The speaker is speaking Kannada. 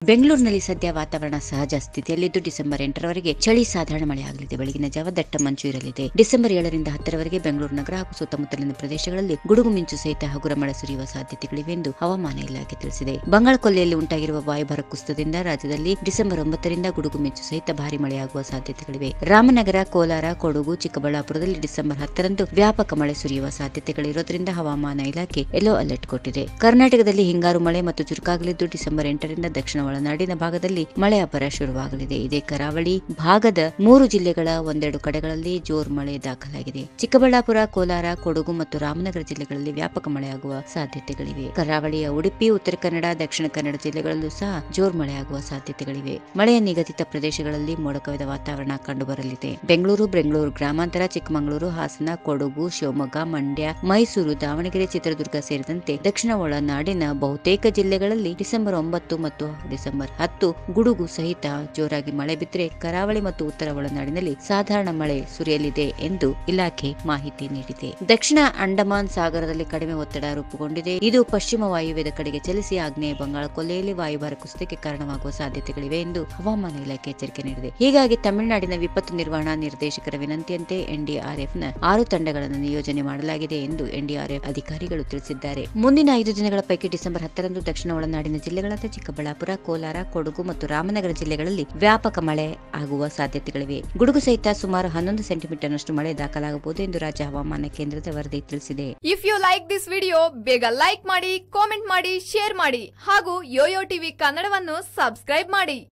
ಬೆಂಗಳೂರಿನಲ್ಲಿ ಸದ್ಯ ವಾತಾವರಣ ಸಹಜ ಸ್ಥಿತಿಯಲ್ಲಿದ್ದು ಡಿಸೆಂಬರ್ ಎಂಟರವರೆಗೆ ಚಳಿ ಸಾಧಾರಣ ಮಳೆಯಾಗಲಿದೆ ಬೆಳಗಿನ ಜಾವ ದಟ್ಟ ಮಂಜು ಇರಲಿದೆ ಡಿಸೆಂಬರ್ ಏಳರಿಂದ ಹತ್ತರವರೆಗೆ ಬೆಂಗಳೂರು ನಗರ ಹಾಗೂ ಸುತ್ತಮುತ್ತಲಿನ ಪ್ರದೇಶಗಳಲ್ಲಿ ಗುಡುಗು ಮಿಂಚು ಸಹಿತ ಹಗುರ ಮಳೆ ಸುರಿಯುವ ಸಾಧ್ಯತೆಗಳಿವೆ ಎಂದು ಹವಾಮಾನ ಇಲಾಖೆ ತಿಳಿಸಿದೆ ಬಂಗಾಳ ಕೊಲ್ಲಿಯಲ್ಲಿ ಉಂಟಾಗಿರುವ ವಾಯುಭಾರ ಕುಸಿತದಿಂದ ರಾಜ್ಯದಲ್ಲಿ ಡಿಸೆಂಬರ್ ಒಂಬತ್ತರಿಂದ ಗುಡುಗು ಮಿಂಚು ಸಹಿತ ಭಾರಿ ಮಳೆಯಾಗುವ ಸಾಧ್ಯತೆಗಳಿವೆ ರಾಮನಗರ ಕೋಲಾರ ಕೊಡಗು ಚಿಕ್ಕಬಳ್ಳಾಪುರದಲ್ಲಿ ಡಿಸೆಂಬರ್ ಹತ್ತರಂದು ವ್ಯಾಪಕ ಮಳೆ ಸುರಿಯುವ ಸಾಧ್ಯತೆಗಳಿರೋದ್ರಿಂದ ಹವಾಮಾನ ಇಲಾಖೆ ಯೆಲ್ಲೋ ಅಲರ್ಟ್ ಕೊಟ್ಟಿದೆ ಕರ್ನಾಟಕದಲ್ಲಿ ಹಿಂಗಾರು ಮಳೆ ಮತ್ತು ಚುರುಕಾಗಲಿದ್ದು ಡಿಸೆಂಬರ್ ಎಂಟರಿಂದ ದಕ್ಷಿಣ ಒಳನಾಡಿನ ಭಾಗದಲ್ಲಿ ಮಳೆ ಅಬ್ಬರ ಶುರುವಾಗಲಿದೆ ಇದೇ ಕರಾವಳಿ ಭಾಗದ ಮೂರು ಜಿಲ್ಲೆಗಳ ಒಂದೆರಡು ಕಡೆಗಳಲ್ಲಿ ಜೋರ್ ಮಳೆ ದಾಖಲಾಗಿದೆ ಚಿಕ್ಕಬಳ್ಳಾಪುರ ಕೋಲಾರ ಕೊಡಗು ಮತ್ತು ರಾಮನಗರ ಜಿಲ್ಲೆಗಳಲ್ಲಿ ವ್ಯಾಪಕ ಮಳೆಯಾಗುವ ಸಾಧ್ಯತೆಗಳಿವೆ ಕರಾವಳಿಯ ಉಡುಪಿ ಉತ್ತರ ಕನ್ನಡ ದಕ್ಷಿಣ ಕನ್ನಡ ಜಿಲ್ಲೆಗಳಲ್ಲೂ ಸಹ ಜೋರ್ ಮಳೆಯಾಗುವ ಸಾಧ್ಯತೆಗಳಿವೆ ಮಳೆಯ ನಿಗದಿತ ಪ್ರದೇಶಗಳಲ್ಲಿ ಮೋಡ ಕವಿದ ವಾತಾವರಣ ಕಂಡುಬರಲಿದೆ ಬೆಂಗಳೂರು ಬೆಂಗಳೂರು ಗ್ರಾಮಾಂತರ ಚಿಕ್ಕಮಗಳೂರು ಹಾಸನ ಕೊಡಗು ಶಿವಮೊಗ್ಗ ಮಂಡ್ಯ ಮೈಸೂರು ದಾವಣಗೆರೆ ಚಿತ್ರದುರ್ಗ ಸೇರಿದಂತೆ ದಕ್ಷಿಣ ಒಳನಾಡಿನ ಬಹುತೇಕ ಜಿಲ್ಲೆಗಳಲ್ಲಿ ಡಿಸೆಂಬರ್ ಒಂಬತ್ತು ಮತ್ತು ಡಿಸೆಂಬರ್ ಹತ್ತು ಗುಡುಗು ಸಹಿತ ಜೋರಾಗಿ ಮಳೆ ಬಿದ್ದರೆ ಕರಾವಳಿ ಮತ್ತು ಉತ್ತರ ಒಳನಾಡಿನಲ್ಲಿ ಸಾಧಾರಣ ಮಳೆ ಸುರಿಯಲಿದೆ ಎಂದು ಇಲಾಖೆ ಮಾಹಿತಿ ನೀಡಿದೆ ದಕ್ಷಿಣ ಅಂಡಮಾನ್ ಸಾಗರದಲ್ಲಿ ಕಡಿಮೆ ಒತ್ತಡ ರೂಪುಗೊಂಡಿದೆ ಇದು ಪಶ್ಚಿಮ ವಾಯುವ್ಯದ ಕಡೆಗೆ ಚಲಿಸಿ ಆಗ್ನೇಯ ಬಂಗಾಳ ಕೊಲ್ಲಿಯಲ್ಲಿ ವಾಯುಭಾರ ಕುಸಿತಕ್ಕೆ ಕಾರಣವಾಗುವ ಸಾಧ್ಯತೆಗಳಿವೆ ಎಂದು ಹವಾಮಾನ ಇಲಾಖೆ ಎಚ್ಚರಿಕೆ ನೀಡಿದೆ ಹೀಗಾಗಿ ತಮಿಳುನಾಡಿನ ವಿಪತ್ತು ನಿರ್ವಹಣಾ ನಿರ್ದೇಶಕರ ವಿನಂತಿಯಂತೆ ಎನ್ಡಿಆರ್ಎಫ್ನ ಆರು ತಂಡಗಳನ್ನು ನಿಯೋಜನೆ ಮಾಡಲಾಗಿದೆ ಎಂದು ಎನ್ಡಿಆರ್ಎಫ್ ಅಧಿಕಾರಿಗಳು ತಿಳಿಸಿದ್ದಾರೆ ಮುಂದಿನ ಐದು ದಿನಗಳ ಪೈಕಿ ಡಿಸೆಂಬರ್ ಹತ್ತರಂದು ದಕ್ಷಿಣ ಒಳನಾಡಿನ ಜಿಲ್ಲೆಗಳಾದ ಚಿಕ್ಕಬಳ್ಳಾಪುರ ಕೋಲಾರ ಕೊಡಗು ಮತ್ತು ರಾಮನಗರ ಜಿಲ್ಲೆಗಳಲ್ಲಿ ವ್ಯಾಪಕ ಮಳೆ ಆಗುವ ಸಾಧ್ಯತೆಗಳಿವೆ ಗುಡುಗು ಸಹಿತ ಸುಮಾರು ಹನ್ನೊಂದು ಸೆಂಟಿಮೀಟರ್ನಷ್ಟು ಮಳೆ ದಾಖಲಾಗಬಹುದು ಎಂದು ರಾಜ್ಯ ಹವಾಮಾನ ಕೇಂದ್ರದ ವರದಿ ತಿಳಿಸಿದೆ if you like this video ಬೇಗ ಲೈಕ್ ಮಾಡಿ ಕಾಮೆಂಟ್ ಮಾಡಿ ಶೇರ್ ಮಾಡಿ ಹಾಗೂ ಯೋಯೋ ಟಿವಿ ಕನ್ನಡವನ್ನು ಸಬ್ಸ್ಕ್ರೈಬ್ ಮಾಡಿ